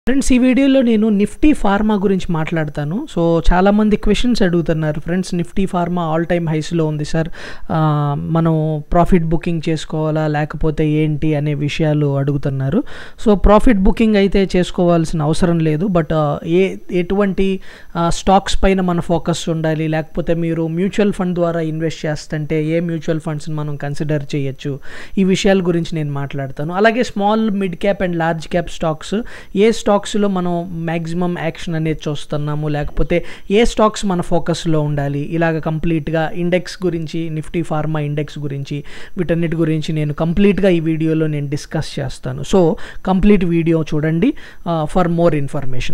friends ఈ వీడియోలో నేను నిఫ్టీ ఫార్మా గురించి మాట్లాడతాను సో చాలామంది క్వశ్చన్స్ అడుగుతున్నారు friends Nifty pharma all time హైస్లో ఉంది సార్ ఆ, మనం ప్రాఫిట్ బుకింగ్ చేసుకోవాలా లేకపోతే ఏంటి అనే విషయాలు అడుగుతున్నారు సో ప్రాఫిట్ బుకింగ్ అయితే చేసుకోవాల్సిన అవసరం లేదు బట్ ఏ ఎటువంటి స్టాక్స్ పైన మన ఫోకస్ ఉండాలి లేకపోతే మీరు మ్యూచువల్ ఫండ్ ద్వారా ఇన్వెస్ట్ చేస్తుంటే ఏ మ్యూచువల్ ఫండ్స్ని మనం కన్సిడర్ చేయొచ్చు ఈ విషయాల గురించి నేను మాట్లాడతాను అలాగే small mid cap and large cap stocks ఏ స్టాక్స్లో మనం మ్యాక్సిమం యాక్షన్ అనేది చూస్తున్నాము లేకపోతే ఏ స్టాక్స్ మన ఫోకస్లో ఉండాలి ఇలాగ కంప్లీట్గా ఇండెక్స్ గురించి నిఫ్టీ ఫార్మా ఇండెక్స్ గురించి వీటన్నిటి గురించి నేను కంప్లీట్గా ఈ వీడియోలో నేను డిస్కస్ చేస్తాను సో కంప్లీట్ వీడియో చూడండి for more information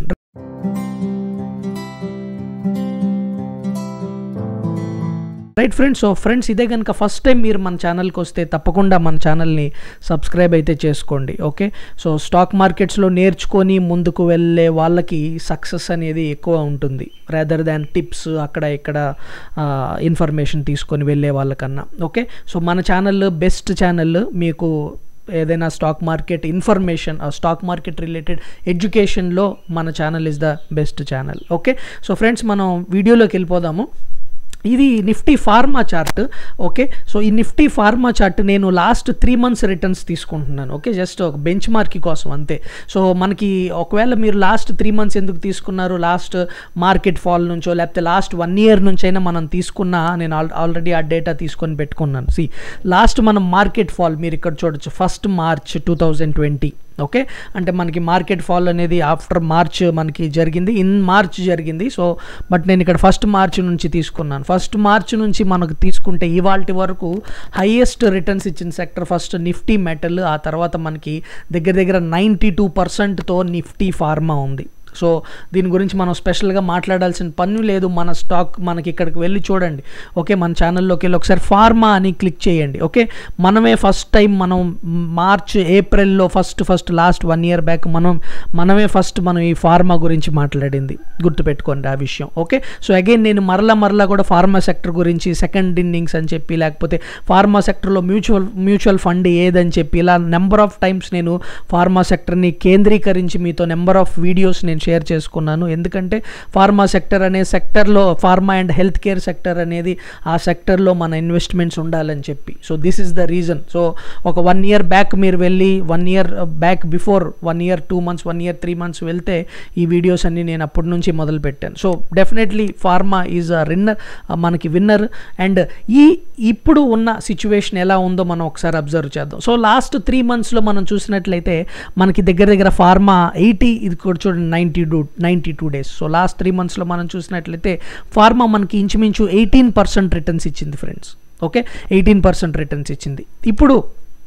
right friends so friends ఇదే కనుక ఫస్ట్ టైం మీరు మన ఛానల్కి వస్తే తప్పకుండా మన ఛానల్ని సబ్స్క్రైబ్ అయితే చేసుకోండి ఓకే సో స్టాక్ మార్కెట్స్లో నేర్చుకొని ముందుకు వెళ్ళే వాళ్ళకి సక్సెస్ అనేది ఎక్కువ ఉంటుంది రాదర్ దాన్ టిప్స్ అక్కడ ఇక్కడ ఇన్ఫర్మేషన్ తీసుకొని వెళ్ళే వాళ్ళకన్నా ఓకే సో మన ఛానల్ బెస్ట్ ఛానల్ మీకు ఏదైనా stock market information stock market related ఎడ్యుకేషన్లో మన channel is the best channel okay so friends మనం వీడియోలోకి వెళ్ళిపోదాము ఇది Nifty pharma chart okay so ఈ నిఫ్టీ ఫార్మా చార్ట్ నేను లాస్ట్ త్రీ మంత్స్ రిటర్న్స్ తీసుకుంటున్నాను ఓకే జస్ట్ ఒక బెంచ్ మార్క్ కోసం అంతే సో మనకి ఒకవేళ మీరు లాస్ట్ త్రీ మంత్స్ ఎందుకు తీసుకున్నారు లాస్ట్ మార్కెట్ ఫాల్ నుంచో లేకపోతే లాస్ట్ వన్ ఇయర్ నుంచైనా మనం తీసుకున్నా నేను ఆల్ ఆల్రెడీ ఆ డేటా తీసుకొని పెట్టుకున్నాను సి లాస్ట్ మనం మార్కెట్ ఫాల్ మీరు ఇక్కడ చూడొచ్చు first March two thousand twenty okay అంటే మనకి మార్కెట్ ఫాల్ అనేది ఆఫ్టర్ మార్చ్ మనకి జరిగింది ఇన్ మార్చ్ జరిగింది సో బట్ నేను ఇక్కడ ఫస్ట్ మార్చ్ నుంచి తీసుకున్నాను ఫస్ట్ మార్చ్ నుంచి మనకు తీసుకుంటే ఇవాళ వరకు హైయెస్ట్ రిటర్న్స్ ఇచ్చిన సెక్టర్ ఫస్ట్ నిఫ్టీ మెటల్ ఆ తర్వాత మనకి దగ్గర దగ్గర నైంటీ టూ పర్సెంట్తో నిఫ్టీ ఫార్మా ఉంది సో దీని గురించి మనం స్పెషల్గా మాట్లాడాల్సిన పని లేదు మన స్టాక్ మనకి ఇక్కడికి వెళ్ళి చూడండి ఓకే మన ఛానల్లోకి వెళ్ళి ఒకసారి ఫార్మా అని క్లిక్ చేయండి ఓకే మనమే ఫస్ట్ టైం మనం మార్చ్ ఏప్రిల్లో first first last one year back మనం మనమే ఫస్ట్ మనం ఈ ఫార్మా గురించి మాట్లాడింది గుర్తుపెట్టుకోండి ఆ విషయం ఓకే సో అగైన్ నేను మరలా మరలా కూడా ఫార్మా సెక్టర్ గురించి సెకండ్ ఇన్నింగ్స్ అని చెప్పి లేకపోతే ఫార్మా సెక్టర్లో మ్యూచువల్ మ్యూచువల్ ఫండ్ ఏదని చెప్పి ఇలా నెంబర్ ఆఫ్ టైమ్స్ నేను ఫార్మా సెక్టర్ని కేంద్రీకరించి మీతో నెంబర్ ఆఫ్ వీడియోస్ నేను షేర్ చేసుకున్నాను ఎందుకంటే ఫార్మా సెక్టర్ అనే సెక్టర్లో pharma and health care sector అనేది ఆ సెక్టర్లో మన ఇన్వెస్ట్మెంట్స్ ఉండాలని చెప్పి so this is the reason so ఒక వన్ ఇయర్ బ్యాక్ మీరు వెళ్ళి one year back before one year two months one year three months వెళ్తే ఈ వీడియోస్ అన్ని నేను అప్పటి నుంచి మొదలు పెట్టాను so definitely pharma is a runner మనకి విన్నర్ అండ్ ఈ ఇప్పుడు ఉన్న సిచ్యువేషన్ ఎలా ఉందో మనం ఒకసారి అబ్జర్వ్ చేద్దాం సో లాస్ట్ త్రీ మంత్స్లో మనం చూసినట్లయితే మనకి దగ్గర దగ్గర ఫార్మా ఎయిటీ ఇది కూడా చూడండి ninety two ninety two days so last three మంత్స్లో మనం చూసినట్లయితే ఫార్మా మనకి ఇంచుమించు ఎయిటీన్ పర్సెంట్ రిటర్న్స్ ఇచ్చింది friends okay eighteen percent returns ఇచ్చింది ఇప్పుడు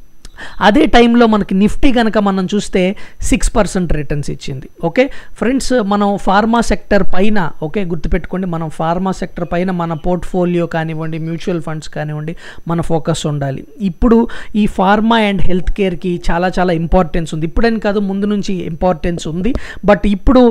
అదే టైంలో మనకి నిఫ్టీ కనుక మనం చూస్తే సిక్స్ పర్సెంట్ రిటర్న్స్ ఇచ్చింది ఓకే ఫ్రెండ్స్ మనం ఫార్మా సెక్టర్ పైన ఓకే గుర్తుపెట్టుకోండి మనం ఫార్మా సెక్టర్ పైన మన పోర్ట్ఫోలియో కానివ్వండి మ్యూచువల్ ఫండ్స్ కానివ్వండి మన ఫోకస్ ఉండాలి ఇప్పుడు ఈ ఫార్మా అండ్ హెల్త్ కేర్కి చాలా చాలా ఇంపార్టెన్స్ ఉంది ఇప్పుడని కాదు ముందు నుంచి ఇంపార్టెన్స్ ఉంది బట్ ఇప్పుడు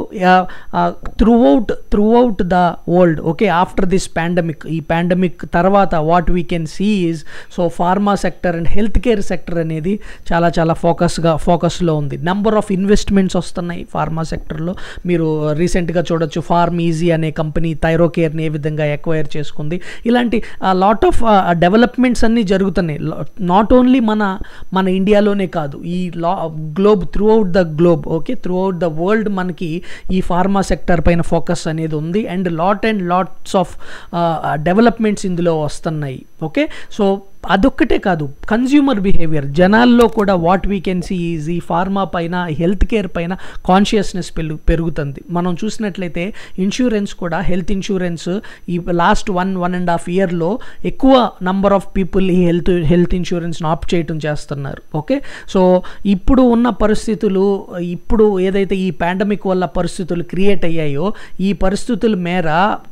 throughout throughout the world okay after this pandemic ఈ పాండమిక్ తర్వాత what we can see is so pharma sector and health care sector అనేది చాలా చాలా ఫోకస్గా ఫోకస్లో ఉంది నెంబర్ ఆఫ్ ఇన్వెస్ట్మెంట్స్ వస్తున్నాయి ఫార్మా సెక్టర్లో మీరు రీసెంట్గా చూడొచ్చు ఫార్మ్ ఈజీ అనే కంపెనీ థైరోకేర్ని ఏ విధంగా ఎక్వైర్ చేసుకుంది ఇలాంటి లాట్ ఆఫ్ డెవలప్మెంట్స్ అన్నీ జరుగుతున్నాయి నాట్ ఓన్లీ మన మన ఇండియాలోనే కాదు ఈ లా globe throughout the globe okay throughout the world మనకి ఈ ఫార్మా సెక్టర్ పైన ఫోకస్ అనేది ఉంది and lot and lots of developments ఇందులో వస్తున్నాయి ఓకే సో అదొక్కటే కాదు కన్జ్యూమర్ బిహేవియర్ జనాల్లో కూడా what we can see is ఈ ఫార్మా పైన హెల్త్ కేర్ పైన కాన్షియస్నెస్ పెరుగు పెరుగుతుంది మనం చూసినట్లయితే ఇన్సూరెన్స్ కూడా హెల్త్ ఇన్సూరెన్స్ ఈ last one one and half ఇయర్లో ఎక్కువ నంబర్ ఆఫ్ పీపుల్ ఈ హెల్త్ హెల్త్ ఇన్సూరెన్స్ని ఆప్ చేయటం చేస్తున్నారు ఓకే సో ఇప్పుడు ఉన్న పరిస్థితులు ఇప్పుడు ఏదైతే ఈ పాండమిక్ వల్ల పరిస్థితులు క్రియేట్ అయ్యాయో ఈ పరిస్థితుల మేర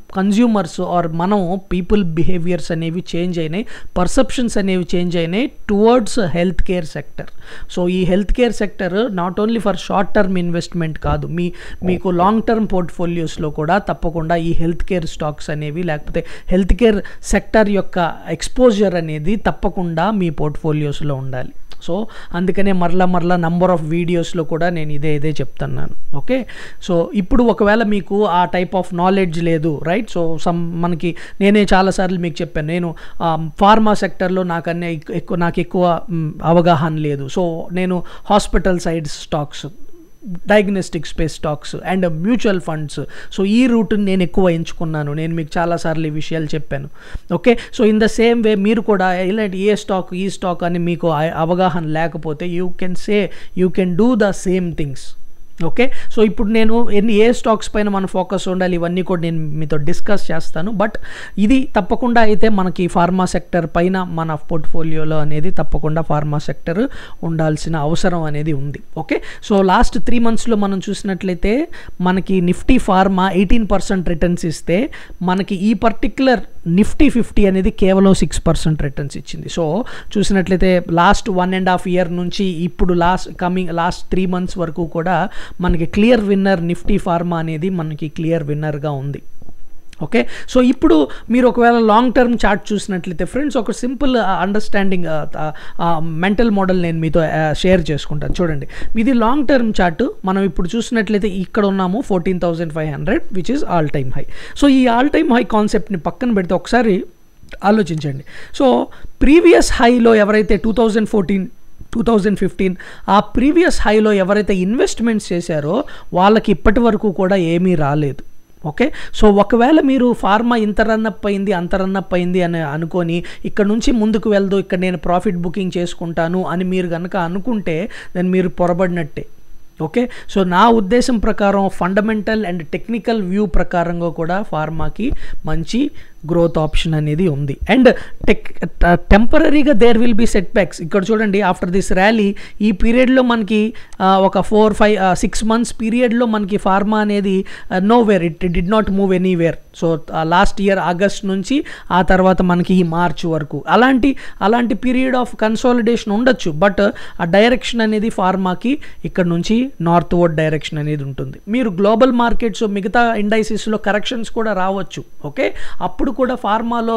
కన్జ్యూమర్స్ ఆర్ మనం పీపుల్ బిహేవియర్స్ అనేవి చేంజ్ అయినాయి పర్సెప్షన్స్ అనేవి చేంజ్ అయినాయి towards health care sector so ఈ health care sector not only for short term investment కాదు మీ మీకు లాంగ్ టర్మ్ పోర్ట్ఫోలియోస్లో కూడా తప్పకుండా ఈ హెల్త్ కేర్ స్టాక్స్ అనేవి లేకపోతే హెల్త్ కేర్ సెక్టర్ యొక్క ఎక్స్పోజర్ అనేది తప్పకుండా మీ పోర్ట్ఫోలియోస్లో ఉండాలి సో అందుకనే మరలా మరలా నంబర్ ఆఫ్ వీడియోస్లో కూడా నేను ఇదే ఇదే చెప్తున్నాను ఓకే సో ఇప్పుడు ఒకవేళ మీకు ఆ టైప్ ఆఫ్ నాలెడ్జ్ లేదు రైట్ సో సమ్ మనకి నేనే చాలాసార్లు మీకు చెప్పాను నేను ఫార్మా సెక్టర్లో నాకన్నా ఎక్కువ నాకు ఎక్కువ మ్, అవగాహన లేదు సో నేను hospital side stocks diagnostic space stocks and mutual funds so ఈ రూట్ని నేను ఎక్కువ ఎంచుకున్నాను నేను మీకు చాలాసార్లు ఈ విషయాలు చెప్పాను okay so in the same way మీరు కూడా ఇలాంటి ఏ స్టాక్ ఈ స్టాక్ అని మీకు ఆ- అవగాహన లేకపోతే you can say you can do the same things okay so ఇప్పుడు నేను ఎన్ని ఏ స్టాక్స్ పైన మన ఫోకస్ ఉండాలి ఇవన్నీ కూడా నేను మీతో డిస్కస్ చేస్తాను బట్ ఇది తప్పకుండా అయితే మనకి ఫార్మా సెక్టర్ పైన మన పోర్ట్ఫోలియోలో అనేది తప్పకుండా ఫార్మా సెక్టర్ ఉండాల్సిన అవసరం అనేది ఉంది ఓకే సో లాస్ట్ త్రీ మంత్స్లో మనం చూసినట్లయితే మనకి Nifty pharma eighteen percent returns ఇస్తే మనకి ఈ పర్టిక్యులర్ నిఫ్టీ ఫిఫ్టీ అనేది కేవలం సిక్స్ పర్సెంట్ రిటర్న్స్ ఇచ్చింది సో చూసినట్లయితే last one and half year నుంచి ఇప్పుడు last coming last three months వరకు కూడా మనకి క్లియర్ విన్నర్ నిఫ్టీ ఫార్మా అనేది మనకి క్లియర్ విన్నర్గా ఉంది ఓకే సో ఇప్పుడు మీరు ఒకవేళ లాంగ్ టర్మ్ చార్ట్ చూసినట్లయితే ఫ్రెండ్స్ ఒక సింపుల్ అండర్స్టాండింగ్ మెంటల్ మోడల్ నేను మీతో షేర్ చేసుకుంటాను చూడండి ఇది లాంగ్ టర్మ్ చార్ట్ మనం ఇప్పుడు చూసినట్లయితే ఇక్కడ ఉన్నాము fourteen thousand five hundred which is all time high so ఈ ఆల్ టైమ్ హై కాన్సెప్ట్ని పక్కన పెడితే ఒకసారి ఆలోచించండి సో ప్రీవియస్ హైలో ఎవరైతే two thousand fourteen two thousand fifteen ఆ ప్రీవియస్ హైలో ఎవరైతే ఇన్వెస్ట్మెంట్స్ చేశారో వాళ్ళకి ఇప్పటి వరకు కూడా ఏమీ రాలేదు ఓకే సో ఒకవేళ మీరు ఫార్మా ఇంత రన్నప్ అయింది అంత రన్నప్ అయింది అని అనుకొని ఇక్కడ నుంచి ముందుకు వెళ్దు ఇక్కడ నేను ప్రాఫిట్ బుకింగ్ చేసుకుంటాను అని మీరు కనుక అనుకుంటే దాన్ని మీరు పొరబడినట్టే ఓకే సో నా ఉద్దేశం ప్రకారం ఫండమెంటల్ అండ్ టెక్నికల్ వ్యూ ప్రకారంగా కూడా ఫార్మాకి మంచి గ్రోత్ ఆప్షన్ అనేది ఉంది అండ్ టెక్ టెంపరీగా there will be setbacks ఇక్కడ చూడండి ఆఫ్టర్ దిస్ ర్యాలీ ఈ పీరియడ్లో మనకి ఆ, ఒక ఫోర్ ఫైవ్ సిక్స్ మంత్స్ పీరియడ్లో మనకి ఫార్మా అనేది nowhere it did not move anywhere so last year August నుంచి ఆ తర్వాత మనకి ఈ మార్చ్ వరకు అలాంటి అలాంటి పీరియడ్ ఆఫ్ కన్సాలిడేషన్ ఉండొచ్చు బట్ ఆ డైరెక్షన్ అనేది ఫార్మాకి ఇక్కడ నుంచి నార్త్ వర్డ్ డైరెక్షన్ అనేది ఉంటుంది మీరు గ్లోబల్ మార్కెట్స్ మిగతా ఇండైసిస్లో కరెక్షన్స్ కూడా రావచ్చు ఓకే అప్పుడు కూడా ఫార్మాలో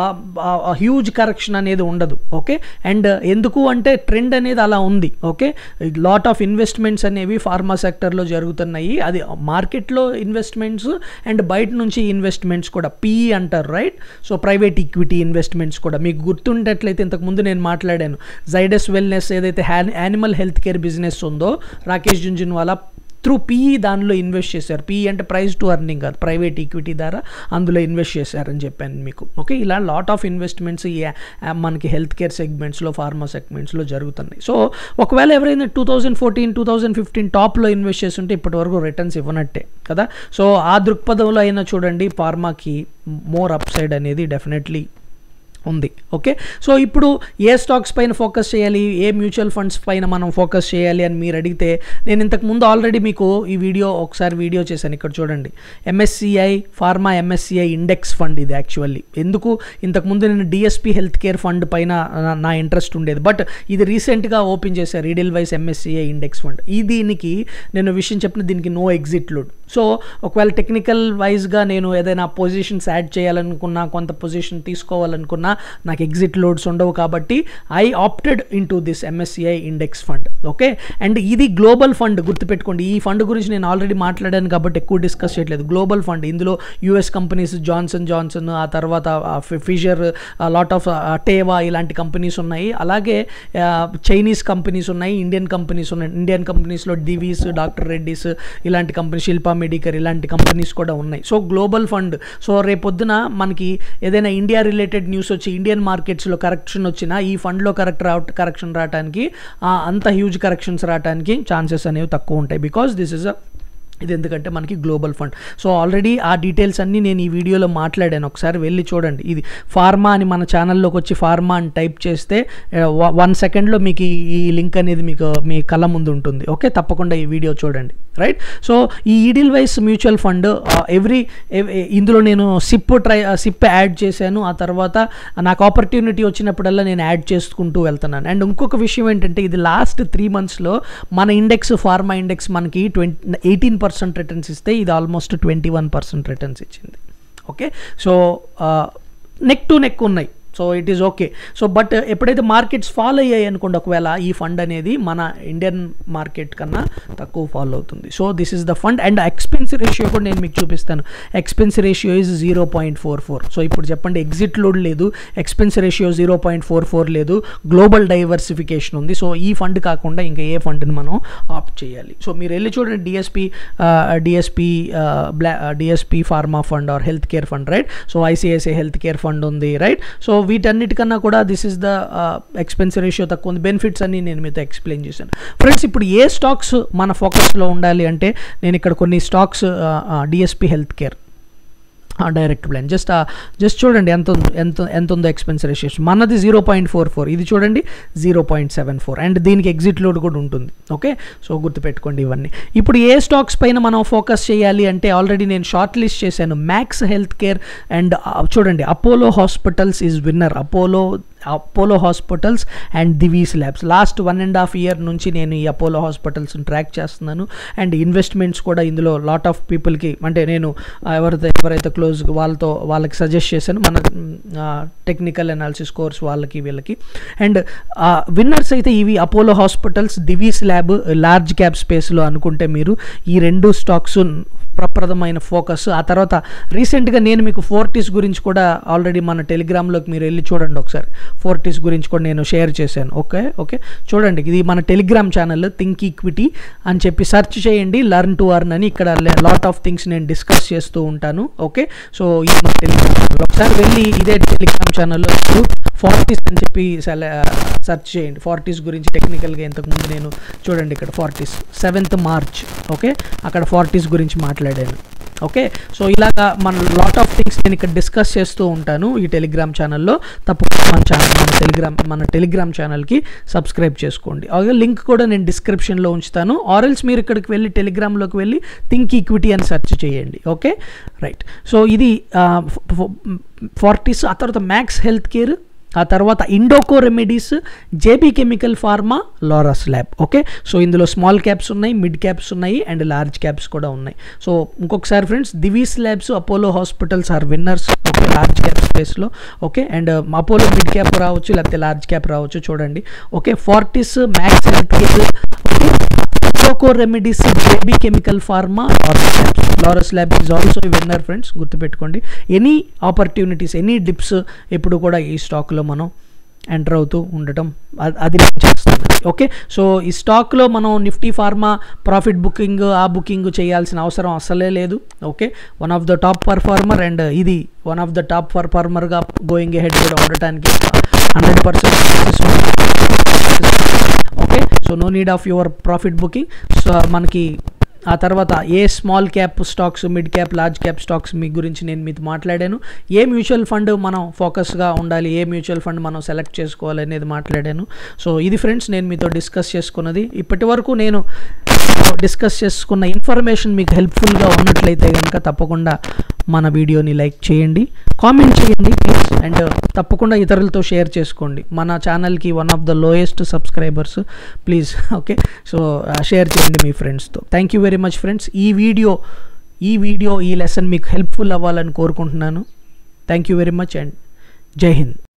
హ్యూజ్ కరెక్షన్ అనేది ఉండదు ఓకే అండ్ ఎందుకు అంటే ట్రెండ్ అనేది అలా ఉంది ఓకే లాట్ ఆఫ్ ఇన్వెస్ట్మెంట్స్ అనేవి ఫార్మా సెక్టర్లో జరుగుతున్నాయి అది మార్కెట్లో ఇన్వెస్ట్మెంట్స్ అండ్ బయట నుంచి ఇన్వెస్ట్మెంట్స్ కూడా పిఈ అంటారు right so private equity investments కూడా మీకు గుర్తుండేట్లయితే ఇంతకుముందు నేను మాట్లాడాను జైడస్ వెల్నెస్ ఏదైతే యానిమల్ హెల్త్ కేర్ బిజినెస్ ఉందో రాకేష్ జుంజున్వాలా త్రూ పీఈ దానిలో ఇన్వెస్ట్ చేశారు పీఈ అంటే ప్రైస్ టు అర్నింగ్ కాదు ప్రైవేట్ ఈక్విటీ ద్వారా అందులో ఇన్వెస్ట్ చేశారని చెప్పాను మీకు ఓకే ఇలా లాట్ ఆఫ్ ఇన్వెస్ట్మెంట్స్ ఈ ఆ- మనకి హెల్త్ కేర్ సెగ్మెంట్స్లో ఫార్మా సెగ్మెంట్స్లో జరుగుతున్నాయి సో ఒకవేళ ఎవరైనా two thousand fourteen two thousand fifteen టాప్లో ఇన్వెస్ట్ చేస్తుంటే ఇప్పటి వరకు రిటర్న్స్ ఇవ్వనట్టే కదా సో ఆ దృక్పథంలో అయినా చూడండి ఫార్మాకి మోర్ అప్ సైడ్ అనేది డెఫినెట్లీ ఉంది ఓకే సో ఇప్పుడు ఏ స్టాక్స్ పైన ఫోకస్ చేయాలి ఏ మ్యూచువల్ ఫండ్స్ పైన మనం ఫోకస్ చేయాలి అని మీరు అడిగితే నేను ఇంతకు ముందు ఆల్రెడీ మీకు ఈ వీడియో ఒకసారి వీడియో చేశాను ఇక్కడ చూడండి MSCI pharma MSCI index fund ఇది యాక్చువల్లీ ఎందుకు ఇంతకుముందు నేను డిఎస్పి హెల్త్ కేర్ ఫండ్ పైన నా- నా ఇంట్రెస్ట్ ఉండేది బట్ ఇది రీసెంట్గా ఓపెన్ చేశారు Edelweiss MSCI index fund ఈ దీనికి నేను విషయం చెప్పిన దీనికి నో ఎగ్జిట్ లోడ్ సో ఒకవేళ టెక్నికల్ వైజ్గా నేను ఏదైనా పొజిషన్స్ యాడ్ చేయాలనుకున్నా కొంత పొజిషన్ తీసుకోవాలనుకున్నా నాకు ఎగ్జిట్ లోడ్స్ ఉండవు కాబట్టి I opted in to this MSCI index fund okay and ఇది గ్లోబల్ ఫండ్ గుర్తుపెట్టుకోండి ఈ ఫండ్ గురించి నేను ఆల్రెడీ మాట్లాడాను కాబట్టి ఎక్కువ డిస్కస్ చేయట్లేదు గ్లోబల్ ఫండ్ ఇందులో యూఎస్ కంపెనీస్ జాన్సన్ జాన్సన్ ఆ తర్వాత ఫిజర్ లాట్ ఆఫ్ టేవా ఇలాంటి కంపెనీస్ ఉన్నాయి అలాగే చైనీస్ కంపెనీస్ ఉన్నాయి ఇండియన్ కంపెనీస్ ఉన్నాయి ఇండియన్ కంపెనీస్లో డివీస్ డాక్టర్ రెడ్డిస్ ఇలాంటి కంపెనీ శిల్పా మెడికర్ ఇలాంటి కంపెనీస్ కూడా ఉన్నాయి సో గ్లోబల్ ఫండ్ సో రేపొద్దున మనకి ఏదైనా ఇండియా రిలేటెడ్ న్యూస్ వచ్చి ఇండియన్ మార్కెట్స్లో కరెక్షన్ వచ్చినా ఈ ఫండ్లో కరెక్ట్ రా కరెక్షన్ రావడానికి ఆ, అంత హ్యూజ్ కరెక్షన్స్ రావడానికి ఛాన్సెస్ అనేవి తక్కువ ఉంటాయి బికాస్ దిస్ ఇస్ అ ఇది ఎందుకంటే మనకి గ్లోబల్ ఫండ్ సో ఆల్రెడీ ఆ డీటెయిల్స్ అన్నీ నేను ఈ వీడియోలో మాట్లాడాను ఒకసారి వెళ్ళి చూడండి ఇది ఫార్మా అని మన ఛానల్లోకి వచ్చి ఫార్మా అని టైప్ చేస్తే వన్ సెకండ్లో మీకు ఈ- ఈ లింక్ అనేది మీకు మీ కళ్ళ ముందు ఉంటుంది ఓకే తప్పకుండా ఈ వీడియో చూడండి రైట్ సో ఈ Edelweiss mutual fund every ఇందులో నేను సిప్ ట్రై సిప్ యాడ్ చేశాను ఆ తర్వాత నాకు ఆపర్చునిటీ వచ్చినప్పుడల్లా నేను యాడ్ చేసుకుంటూ వెళ్తున్నాను అండ్ ఇంకొక విషయం ఏంటంటే ఇది లాస్ట్ త్రీ మంత్స్లో మన ఇండెక్స్ ఫార్మా ఇండెక్స్ మనకి ట్వంటీ ఎయిటీన్ పర్సెంట్ రిటర్న్స్ ఇస్తే ఇది almost twenty one percent returns ఇచ్చింది okay so neck to neck ఉన్నాయి so it is okay so but ఎప్పుడైతే మార్కెట్స్ ఫాలో అయ్యాయి అనుకోండి ఒకవేళ ఈ ఫండ్ అనేది మన ఇండియన్ మార్కెట్ కన్నా తక్కువ ఫాలో అవుతుంది so this is the fund and expense ratio కూడా నేను మీకు చూపిస్తాను expense ratio is zero point four four so ఇప్పుడు చెప్పండి ఎగ్జిట్ లోడ్ లేదు expense ratio zero point four four లేదు గ్లోబల్ డైవర్సిఫికేషన్ ఉంది సో ఈ ఫండ్ కాకుండా ఇంకా ఏ ఫండ్ని మనం ఆప్ట్ చేయాలి సో మీరు వెళ్ళి చూడండి డిఎస్పి డిఎస్పి బ్లా DSP pharma fund or health care fund right so ICICI health care fund ఉంది రైట్ సో వీటన్నిటికన్నా కూడా this is the expense ratio తక్కువ ఉంది బెనిఫిట్స్ అన్ని నేను మీతో ఎక్స్ప్లెయిన్ చేశాను ఫ్రెండ్స్ ఇప్పుడు ఏ స్టాక్స్ మన ఫోకస్లో ఉండాలి అంటే నేను ఇక్కడ కొన్ని stocks DSP health care direct plan just just చూడండి ఎంత ఉందో ఎంత ఎంత ఉందో ఎక్స్పెన్స్ రేషియోస్ మనది జీరో పాయింట్ ఫోర్ ఫోర్ ఇది చూడండి zero point seven four and దీనికి ఎగ్జిట్ లోడ్ కూడా ఉంటుంది ఓకే సో గుర్తుపెట్టుకోండి ఇవన్నీ ఇప్పుడు ఏ స్టాక్స్ పైన మనం ఫోకస్ చేయాలి అంటే ఆల్రెడీ నేను షార్ట్ లిస్ట్ చేశాను మ్యాక్స్ హెల్త్ కేర్ అండ్ చూడండి Apollo hospitals is winner Apollo Apollo hospitals and Divi's labs last one and half year నుంచి నేను ఈ అపోలో హాస్పిటల్స్ని ట్రాక్ చేస్తున్నాను అండ్ ఇన్వెస్ట్మెంట్స్ కూడా ఇందులో లాట్ ఆఫ్ పీపుల్కి అంటే నేను ఎవరైతే ఎవరైతే క్లోజ్ వాళ్ళతో వాళ్ళకి సజెస్ట్ చేశాను మన టెక్నికల్ అనాలిసిస్ కోర్స్ వాళ్ళకి వీళ్ళకి అండ్ విన్నర్స్ అయితే ఇవి Apollo hospitals Divi's lab large cap స్పేస్లో అనుకుంటే మీరు ఈ రెండు స్టాక్స్ ప్రప్రదమైన ఫోకస్ ఆ తర్వాత రీసెంట్గా నేను మీకు ఫోర్టీస్ గురించి కూడా ఆల్రెడీ మన టెలిగ్రామ్లోకి మీరు వెళ్ళి చూడండి ఒకసారి ఫోర్టీస్ గురించి కూడా నేను షేర్ చేశాను ఓకే ఓకే చూడండి ఇది మన టెలిగ్రామ్ ఛానల్ థింక్ ఈక్విటీ అని చెప్పి సెర్చ్ చేయండి లర్న్ టు అర్న్ అని ఇక్కడ లాట్ ఆఫ్ థింగ్స్ నేను డిస్కస్ చేస్తూ ఉంటాను ఓకే సో ఇది మన టెలిగ్రామ్ ఛానల్ ఒకసారి వెళ్ళి ఇదే టెలిగ్రామ్ ఛానల్లో ఫార్టీస్ అని చెప్పి సెర్చ్ చేయండి ఫార్టీస్ గురించి టెక్నికల్గా ఇంతకుముందు నేను చూడండి ఇక్కడ ఫార్టీస్ సెవెంత్ మార్చ్ ఓకే అక్కడ ఫార్టీస్ గురించి మాట్లాడాను ఓకే సో ఇలాగా మన లాట్ ఆఫ్ థింగ్స్ నేను ఇక్కడ డిస్కస్ చేస్తూ ఉంటాను ఈ టెలిగ్రామ్ ఛానల్లో తప్పకుండా మన ఛానల్ మన టెలిగ్రామ్ మన టెలిగ్రామ్ ఛానల్కి సబ్స్క్రైబ్ చేసుకోండి అలాగే లింక్ కూడా నేను డిస్క్రిప్షన్లో ఉంచుతాను ఆరెల్స్ మీరు ఇక్కడికి వెళ్ళి టెలిగ్రామ్లోకి వెళ్ళి థింక్ ఈక్విటీ అని సెర్చ్ చేయండి ఓకే రైట్ సో ఇది ఫార్టీస్ ఆ తర్వాత మ్యాక్స్ హెల్త్ కేర్ ఆ తర్వాత Indoco remedies JB chemical pharma Laurus lab okay so ఇందులో స్మాల్ క్యాప్స్ ఉన్నాయి మిడ్ క్యాప్స్ ఉన్నాయి అండ్ లార్జ్ క్యాప్స్ కూడా ఉన్నాయి సో ఇంకొకసారి friends Divi's labs Apollo hospitals are winners okay large cap స్పేస్లో okay and Apollo mid cap రావచ్చు లేకపోతే లార్జ్ క్యాప్ రావచ్చు చూడండి okay Fortis Max health care okay Indoco remedies JB chemical pharma Laurus labs Laurus lab is also winner friends గుర్తుపెట్టుకోండి any opportunities any dips ఎప్పుడు కూడా ఈ స్టాక్లో మనం ఎంటర్ అవుతూ ఉండటం అది నేను చేస్తాను ఓకే సో ఈ స్టాక్లో మనం నిఫ్టీ ఫార్మా ప్రాఫిట్ బుకింగ్ ఆ బుకింగ్ చేయాల్సిన అవసరం అసలే లేదు okay one of the top performer and ఇది వన్ ఆఫ్ ద టాప్ పర్ఫార్మర్గా గోయింగ్ హెడ్ కూడా ఉండటానికి hundred percent okay so no need of your profit booking so మనకి ఆ తర్వాత ఏ small cap stocks mid cap large cap stocks మీ గురించి నేను మీతో మాట్లాడాను ఏ మ్యూచువల్ ఫండ్ మనం ఫోకస్గా ఉండాలి ఏ మ్యూచువల్ ఫండ్ మనం సెలెక్ట్ చేసుకోవాలి అనేది మాట్లాడాను సో ఇది ఫ్రెండ్స్ నేను మీతో డిస్కస్ చేసుకున్నది ఇప్పటి వరకు నేను డిస్కస్ చేసుకున్న ఇన్ఫర్మేషన్ మీకు హెల్ప్ఫుల్గా ఉన్నట్లయితే కనుక తప్పకుండా మన వీడియోని లైక్ చేయండి కామెంట్ చేయండి ప్లీజ్ అండ్ తప్పకుండా ఇతరులతో షేర్ చేసుకోండి మన ఛానల్కి one of the lowest subscribers please okay so share చేయండి మీ ఫ్రెండ్స్తో thank you very much friends ఈ వీడియో ఈ వీడియో ఈ లెసన్ మీకు హెల్ప్ఫుల్ అవ్వాలని కోరుకుంటున్నాను థ్యాంక్ యూ వెరీ మచ్ అండ్ జై హింద్